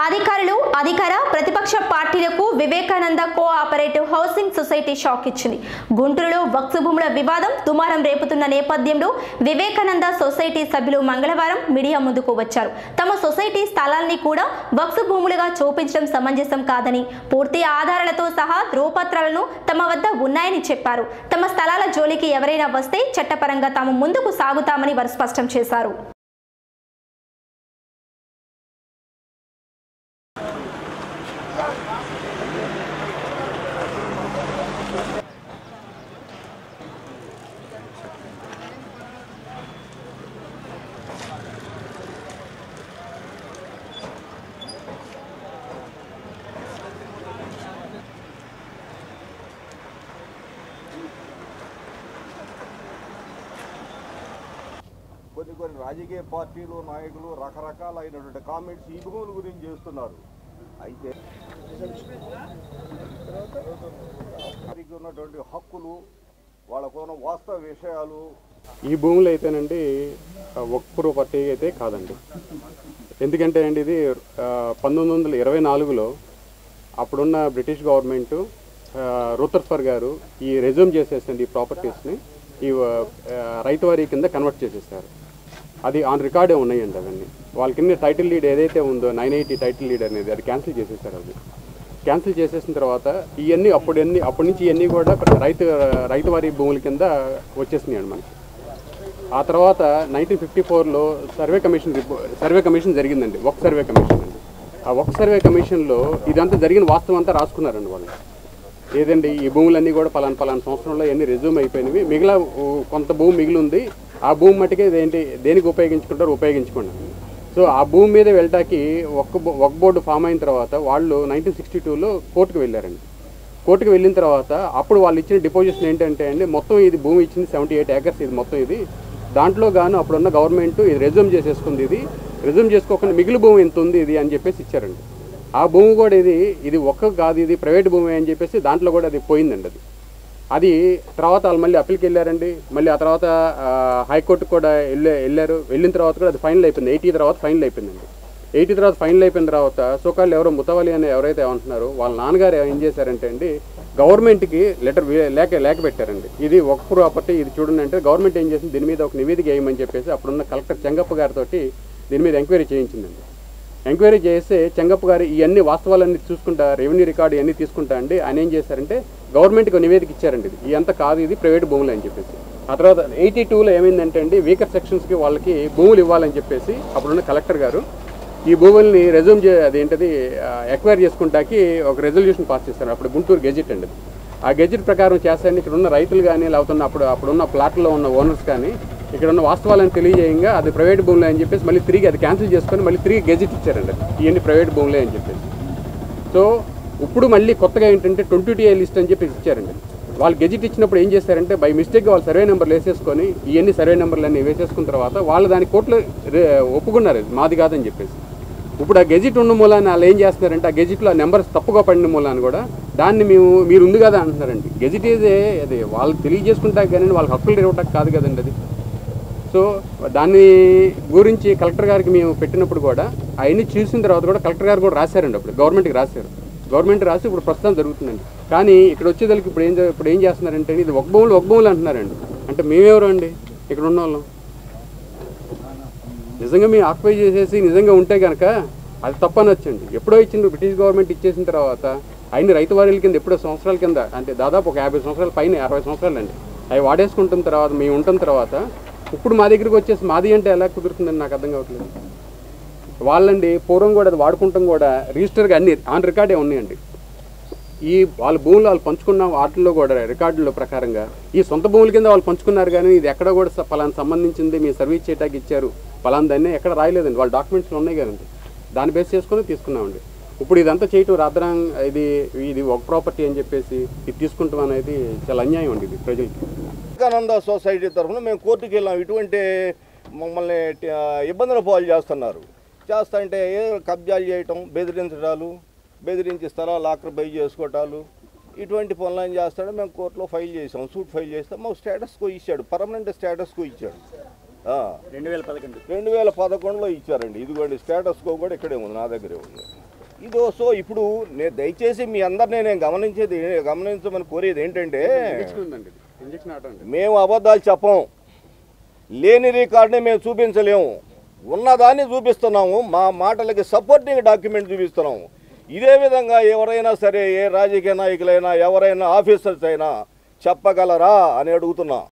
అధికారులు అధికార ప్రతిపక్ష పార్టీలకు Vivekananda cooperative housing society shock ఇచ్చింది గుంటూరులో వక్సు భూముల వివాదం దుమారం రేపుతున్న నేపథ్యంలో వివేకానంద సొసైటీ సభ్యులు మంగళవారం మీడియా ముందుకు వచ్చారు తమ సొసైటీ స్థలాల్ని కూడా వక్సు భూములుగా చూపించడం సమంజసం కాదని పూర్తి ఆధారాలతో సహా ధ్రువపత్రాలను తమ వద్ద ఉన్నాయని చెప్పారు తమ స్థలాల జోలికి ఎవరైనా వస్తే చట్టపరంగా తాము ముందుకు సాగుతామని వారు స్పష్టం చేశారు కొన్ని కొన్ని రాజకీయ పార్టీలు నాయకులు రకరకాలైనటువంటి కామెంట్స్ ఈ భూముల గురించి చేస్తున్నారు అయితే వారికి ఉన్నటువంటి హక్కులు వాళ్ళకున్న వాస్తవ విషయాలు ఈ భూములు అయితేనండి ఒక్క ప్రాపర్టీ అయితే కాదండి ఎందుకంటే అండి ఇది ఆ, పంతొమ్మిది వందల ఇరవై నాలుగులో అప్పుడున్న బ్రిటిష్ గవర్నమెంట్ రూతర్ఫర్ గారు ఈ రెజ్యూమ్ చేసేసండి ఈ ప్రాపర్టీస్ని ఈ ఆ, రైతు వారి కింద కన్వర్ట్ చేసేసారు అది ఆన్ రికార్డే ఉన్నాయండి అవన్నీ వాళ్ళ కింద టైటిల్ లీడ్ ఏదైతే ఉందో నైన్ ఎయిటీ టైటిల్ లీడ్ అనేది అది క్యాన్సిల్ చేసేసారు అది క్యాన్సిల్ చేసేసిన తర్వాత ఇవన్నీ అప్పుడు ఎన్ని అప్పటి నుంచి ఇవన్నీ కూడా రైతు రైతు వారి భూముల కింద వచ్చేసినాయండి మనకి ఆ తర్వాత నైన్టీన్ ఫిఫ్టీ ఫోర్లో సర్వే కమిషన్ రిపో సర్వే కమిషన్ జరిగిందండి ఒక సర్వే కమిషన్ అండి ఆ ఒక సర్వే కమిషన్లో ఇదంతా జరిగిన వాస్తవం అంతా రాసుకున్నారండి వాళ్ళు ఏదండి ఈ భూములన్నీ కూడా పలానా పలానా సంవత్సరంలో ఎన్ని రెజ్యూమ్ అయిపోయినవి మిగిలిన ఊ, కొంత భూమి మిగిలి ఉంది ఆ భూమి మట్టుకే ఇదేంటి దేనికి ఉపయోగించుకుంటారో ఉపయోగించుకోండి సో ఆ భూమి మీద వెళ్ళటానికి ఒక్క బో- ఒక బోర్డు ఫామ్ అయిన తర్వాత వాళ్ళు నైన్టీన్ సిక్స్టీ టూలో కోర్టుకు వెళ్ళారండి కోర్టుకు వెళ్ళిన తర్వాత అప్పుడు వాళ్ళు ఇచ్చిన డిపాజిషన్ ఏంటంటే అండి మొత్తం ఇది భూమి ఇచ్చింది సెవెంటీ ఎయిట్ ఏకర్స్ ఇది మొత్తం ఇది దాంట్లో గాను అప్పుడున్న గవర్నమెంట్ ఇది రెజ్యూమ్ చేసేసుకుంది ఇది రెజ్యూమ్ చేసుకోకుండా మిగిలి భూమి ఎంత ఉంది ఇది అని చెప్పేసి ఇచ్చారండి ఆ భూమి కూడా ఇది ఇది ఒక్క కాదు ఇది ప్రైవేట్ భూమి అని చెప్పేసి దాంట్లో కూడా అది పోయిందండి అది అది తర్వాత వాళ్ళు మళ్ళీ అప్పీల్కి వెళ్ళారండి మళ్ళీ ఆ తర్వాత ఆ, హైకోర్టుకు కూడా వెళ్ళే వెళ్ళారు వెళ్ళిన తర్వాత కూడా అది ఫైనల్ అయిపోయింది ఎయిటీ తర్వాత ఫైనల్ అయిపోయిందండి ఎయిటీ తర్వాత ఫైనల్ అయిపోయిన తర్వాత సోకాళ్ళు ఎవరో ముతవలి అని ఎవరైతే ఏమంటున్నారో వాళ్ళ నాన్నగారు ఏం చేశారంటే అండి గవర్నమెంట్కి లెటర్ లేక లేక పెట్టారండి ఇది ఒక ప్రాపర్టీ ఇది చూడండి అంటే గవర్నమెంట్ ఏం చేసింది దీని మీద ఒక నివేదిక వేయమని చెప్పేసి అప్పుడున్న కలెక్టర్ చెంగప్ప గారితో దీని మీద ఎంక్వైరీ చేయించిందండి ఎంక్వైరీ చేస్తే చెంగప్ప గారు ఇవన్నీ వాస్తవాలన్నీ చూసుకుంటా రెవెన్యూ రికార్డు ఇవన్నీ తీసుకుంటా అండి ఆయన ఏం చేశారంటే గవర్నమెంట్కి ఒక నివేదిక ఇచ్చారండి ఇది ఇదంతా కాదు ఇది ప్రైవేట్ భూములు అని చెప్పేసి ఆ తర్వాత ఎయిటీ టూలో ఏమైందంటే అండి వీకర్ సెక్షన్స్కి వాళ్ళకి భూములు ఇవ్వాలని చెప్పేసి అప్పుడున్న కలెక్టర్ గారు ఈ భూముల్ని రెజ్యూమ్ చే అదేంటది ఎక్వైర్ చేసుకుంటాకి ఒక రెజల్యూషన్ పాస్ చేశారు అప్పుడు గుంటూరు గెజిట్ అండి అది. ఆ గెజిట్ ప్రకారం చేస్తారని ఇక్కడ ఉన్న రైతులు కానీ లేకపోతే అప్పుడు అప్పుడున్న ప్లాట్లో ఉన్న ఓనర్స్ కానీ ఇక్కడ ఉన్న వాస్తవాలను తెలియజేయంగా అది ప్రైవేట్ భూములే అని చెప్పేసి మళ్ళీ తిరిగి అది క్యాన్సిల్ చేసుకొని మళ్ళీ తిరిగి గెజిట్ ఇచ్చారండి ఇవన్నీ ప్రైవేట్ భూములే అని చెప్పేసి సో ఇప్పుడు మళ్ళీ కొత్తగా ఏంటంటే ట్వంటీ టీఏ లిస్ట్ అని చెప్పి ఇచ్చారండి వాళ్ళు గెజిట్ ఇచ్చినప్పుడు ఏం చేశారంటే బై మిస్టేక్ వాళ్ళు సర్వే నెంబర్లు వేసేసుకొని ఇవన్నీ సర్వే నెంబర్లు అన్నీ వేసేసుకున్న తర్వాత వాళ్ళు దాని కోర్టులో రే- ఒప్పుకున్నారు ఇది మాది కాదని చెప్పేసి ఇప్పుడు ఆ గెజిట్ ఉన్న మూలాన్ని వాళ్ళు ఏం చేస్తున్నారంటే ఆ గెజిట్లో ఆ నెంబర్స్ తప్పుగా పడిన మూలాన్ని కూడా దాన్ని మేము మీరు ఉంది కదా అంటున్నారండి గెజిట్ ఏదే అది వాళ్ళు తెలియజేసుకుంటా కానీ వాళ్ళకి హక్కులు ఇవ్వటానికి కాదు కదండి అది సో దాని గురించి కలెక్టర్ గారికి మేము పెట్టినప్పుడు కూడా అవన్నీ చూసిన తర్వాత కూడా కలెక్టర్ గారు కూడా రాశారండి అప్పుడు గవర్నమెంట్కి రాశారు గవర్నమెంట్ రాసి ఇప్పుడు ప్రస్తుతం జరుగుతుందండి కానీ ఇక్కడ వచ్చేదానికి ఇప్పుడు ఏం జ- ఇప్పుడు ఏం చేస్తున్నారంటే ఇది ఒక భూములు ఒక భూములు అంటున్నారండి అంటే మేమెవరు అండి ఇక్కడ ఉన్న వాళ్ళం నిజంగా మేము ఆక్యుపై చేసేసి నిజంగా ఉంటే కనుక అది తప్పనొచ్చండి ఎప్పుడో ఇచ్చింది బ్రిటిష్ గవర్నమెంట్ ఇచ్చేసిన తర్వాత అయిన రైతు వారీల కింద ఎప్పుడో సంవత్సరాల కింద అంటే దాదాపు ఒక యాభై సంవత్సరాల పైన అరవై సంవత్సరాలు అండి అవి వాడేసుకుంటున్న తర్వాత మేము ఉంటున్న తర్వాత ఇప్పుడు మా దగ్గరికి వచ్చేసి మాది అంటే ఎలా కుదురుతుందని నాకు అర్థం కావట్లేదు వాళ్ళండి పూర్వం కూడా అది వాడుకుంటాం కూడా రిజిస్టర్గా అన్ని ఆన్ రికార్డే ఉన్నాయండి ఈ వాళ్ళ భూములు వాళ్ళు పంచుకున్న వాటిల్లో కూడా రికార్డుల ప్రకారంగా ఈ సొంత భూముల కింద వాళ్ళు పంచుకున్నారు కానీ ఇది ఎక్కడ కూడా స- పలానా సంబంధించింది మీ సర్వీస్ చేయటానికి ఇచ్చారు పలానా దాన్ని ఎక్కడ రాయలేదండి వాళ్ళ డాక్యుమెంట్స్లో ఉన్నాయి కదండి దాన్ని బేస్ చేసుకొని తీసుకున్నామండి ఇప్పుడు ఇదంతా చేయటం రాద్రాం ఇది ఇది ఒక ప్రాపర్టీ అని చెప్పేసి ఇది తీసుకుంటాం అనేది చాలా అన్యాయం అండి ఇది ప్రజలకి వివేకానంద సొసైటీ తరఫున మేము కోర్టుకి వెళ్ళాం ఇటువంటి మమ్మల్ని ట- ఇబ్బందుల పాలు చేస్తున్నారు చేస్తా అంటే ఏ కబ్జాలు చేయటం బెదిరించడాలు బెదిరించి స్థలాలు ఆక్రమై చేసుకోవటాలు ఇటువంటి పనులు ఏం చేస్తాడో మేము కోర్టులో ఫైల్ చేసాం సూట్ ఫైల్ చేస్తే మాకు స్టేటస్ కో ఇచ్చాడు పర్మనెంట్ స్టేటస్ కో ఇచ్చాడు ఆ, రెండు వేల పదకొండు రెండు వేల పదకొండులో ఇచ్చారండి ఇదిగోండి స్టేటస్ కో కూడా ఇక్కడే ఉంది నా దగ్గరే ఉంది ఇదో సో ఇప్పుడు నేను దయచేసి మీ అందరినీ నేను గమనించేది గమనించమని కోరేది ఏంటంటే ఇంజక్షన్ ఉందండి ఇంజక్షన్ ఆట అండి మేము అబద్ధాలు చెప్పం లేని రికార్డుని మేము చూపించలేము ఉన్నదాన్ని చూపిస్తున్నాము మా మాటలకి సపోర్టింగ్ డాక్యుమెంట్ చూపిస్తున్నాము ఇదే విధంగా ఎవరైనా సరే ఏ రాజకీయ నాయకులైనా ఎవరైనా ఆఫీసర్స్ అయినా చెప్పగలరా అని అడుగుతున్నా